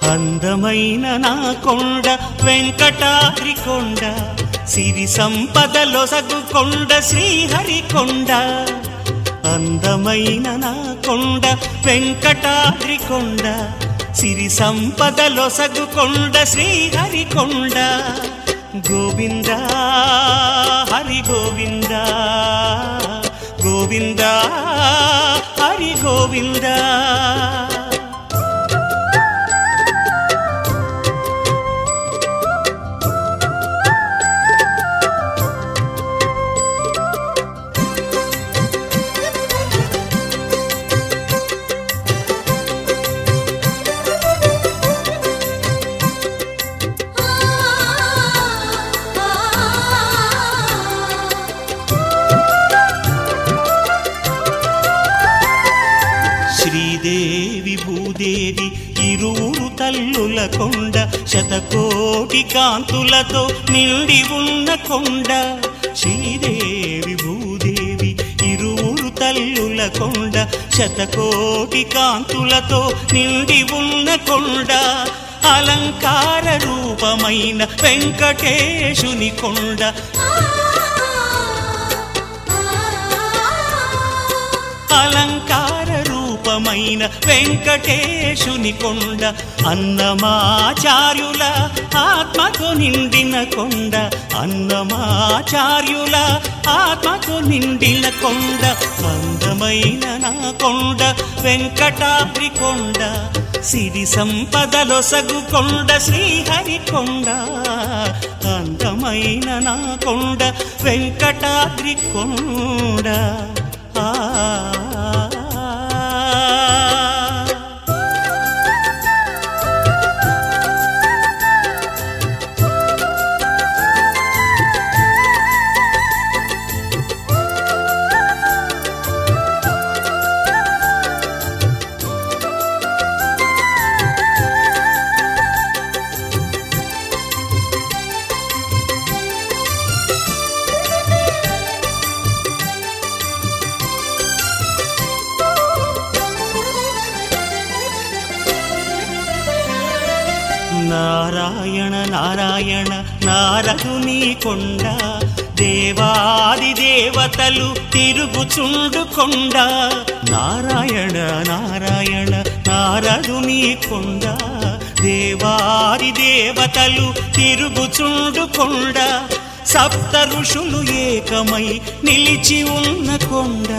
అందమైన నా కొండ వెంకటాద్రి కొండ సిరి సంపదలో సగు కొండ శ్రీహరి కొండ అందమైన నా కొండ వెంకటాద్రి కొండ సిరి సంపదలో సగు కొండ శ్రీహరి కొండ గోవింద హరి గోవింద గోవింద హరి గోవింద శ్రీదేవి భూదేవి ఇరువురు తల్లుల కొండ శతకోటి కాంతులతో నిండి ఉన్న కొండ శ్రీదేవి భూదేవి ఇరువురు తల్లుల కొండ శతకోటి కాంతులతో నిండి ఉన్న కొండ అలంకార రూపమైన వెంకటేశుని కొండ అలంకార రూపమైన వెంకటేశుని కొండ అన్నమాచార్యుల ఆత్మతో నిండిన కొండ అన్నమాచార్యుల ఆత్మతో నిండిన కొండ అందమైన నా కొండ వెంకటాద్రి కొండ సిరి సంపదలో సగు కొండ శ్రీహరి కొండ అందమైన నా కొండ వెంకటాద్రి కొండ ఆ నారాయణ నారాయణ నారదుని కొండ దేవాది దేవతలు తిరుగుచుండు కొండ నారాయణ నారాయణ నారదుని కొండ దేవాది దేవతలు తిరుగుచుండు కొండ సప్త ఋషులు ఏకమై నిలిచి ఉన్న కొండ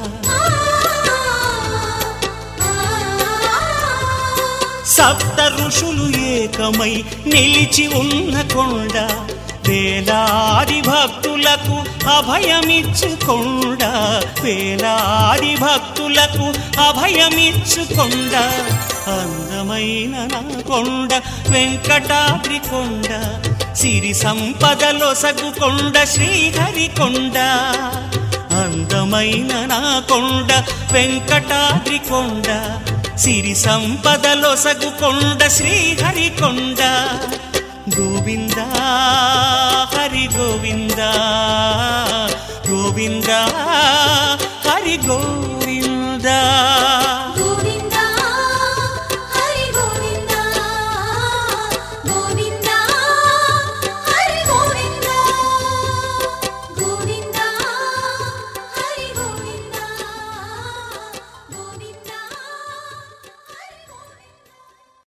సప్త ఋషులు ఏకమై నిలిచి ఉన్న కొండ వేలాది భక్తులకు అభయమిచ్చుకొండ వేలాది భక్తులకు అభయమిచ్చుకొండ అందమైన నా కొండ వెంకటాద్రి కొండ సిరి సంపదలో సగు కొండ శ్రీహరి కొండ అందమైన నా కొండ వెంకటాద్రి కొండ సిరి సంపదలో సగు కొండ శ్రీహరి కొండ గోవింద హరి గోవింద గోవింద హరి గోవింద